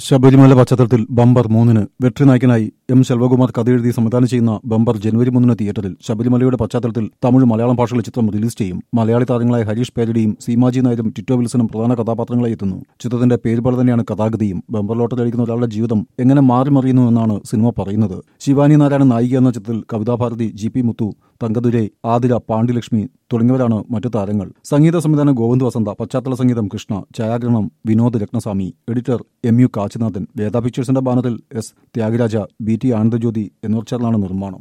ശബരിമല പശ്ചാത്തലത്തിൽ ബമ്പർ മൂന്നിന് വെട്രി നായകനായി എം ശെൽവകുമാർ കഥ എഴുതി സംവിധാനം ചെയ്യുന്ന ബമ്പർ ജനുവരി മൂന്നിന് തിയേറ്ററിൽ ശബരിമലയുടെ പശ്ചാത്തലത്തിൽ തമിഴ് മലയാളം ഭാഷകളിൽ ചിത്രം റിലീസ് ചെയ്യും മലയാളി താരങ്ങളായ ഹരീഷ് പേരടിയും സീമാജി നായരും ടിറ്റോ വിൽസണും പ്രധാന കഥാപാത്രങ്ങളായി എത്തുന്നു ചിത്രത്തിന്റെ പേര് പോലെ തന്നെയാണ് കഥാഗതിയും ബമ്പർ ലോട്ടറിയടിക്കുന്ന ഒരാളുടെ ജീവിതം എങ്ങനെ മാറി മറിയുന്നു എന്നാണ് സിനിമ പറയുന്നത് ശിവാനി നാരായണൻ നായിക എന്ന ചിത്രത്തിൽ കവിതാഭാരതി ജി പി മുത്തു തങ്കദുരൈ ആതിര പാണ്ഡ്യലക്ഷ്മി തുടങ്ങിയവരാണ് മറ്റു താരങ്ങൾ സംഗീത സംവിധാനം ഗോവിന്ദ് വസന്ത പശ്ചാത്തല സംഗീതം കൃഷ്ണ ഛായാഗ്രഹണം Vinod Rathnaswamy editor M U Kachinathan Veda പിക്ചേഴ്സിന്റെ ബാനറിൽ S Thyagaraja B T Anandajyothi എന്നിവർ ചേർന്നാണ് നിർമ്മാണം